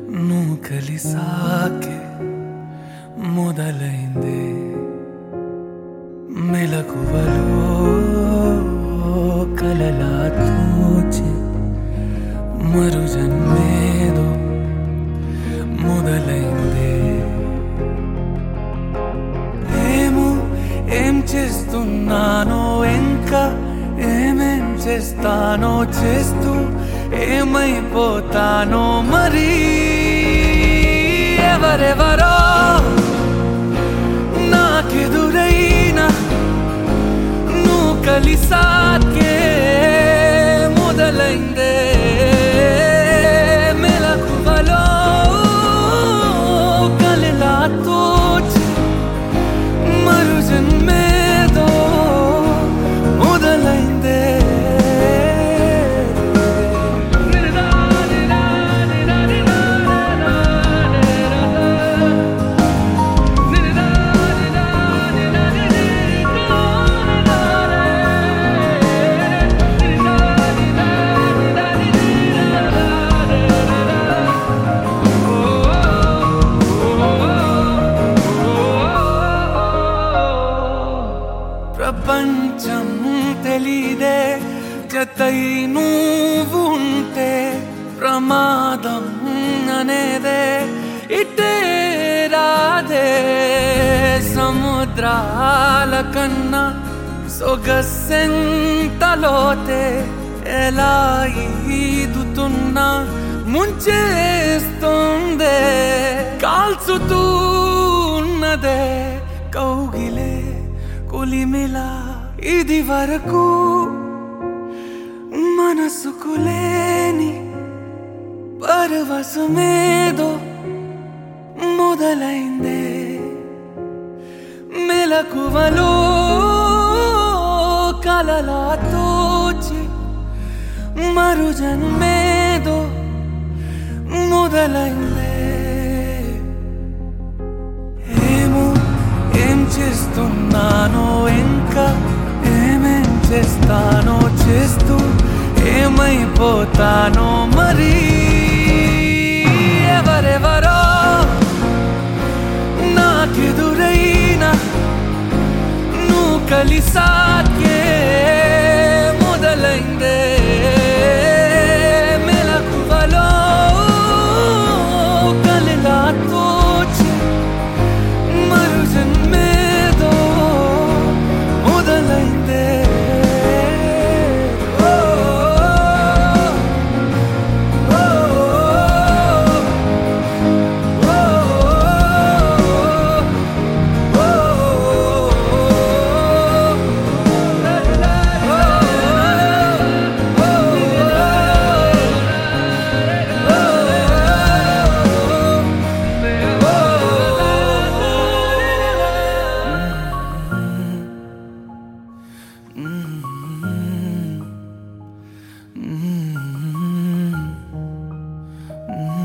నువ్వు కలిసాకే మొదలైందే మెలకువలో కలలా తూచి మరు జన్మేదో మొదలైందే ఏమో ఏం చేస్తున్నానో ఇంకా ఏమేం చేస్తానో చేస్తూ ఏమైపోతానో మరి ఎవరెవరో నాకెదురైనా నువ్వు కలిసాకే మొదలైందే మెలకువలో కలలా తోచి మరు జన్మేదో మొదలైందే ప్రపంచం తెలీదే జతై నువ్వు ఉంటే ప్రమాదం అనేదే ఇటే రాదే సముద్రాల కన్నా సొగసెంతలోతే ఎలా ఈదుతున్నా ముంచేస్తుందే కాల్చుతూ ఉన్నదే కౌగిలే కొలిమిలా ఇది వరకు మనసుకు లేని పరవశమేదో మొదలైందే మెలకువలో కలలా తోచి మరు జన్మేదో మొదలైందే ఏమో ఏం చేస్తున్నానో ఇంకా ఏమేం చేస్తానో చేస్తూ ఏమైపోతానో మరి ఎవరెవరో నాకెదురైనా నువ్వు కలిసాకే మొదలైందే మెలకువలో కలలా తోచి మరు జన్మేదో మొదలైందే ఓ, ఓ, ఓ, Mm-hmm.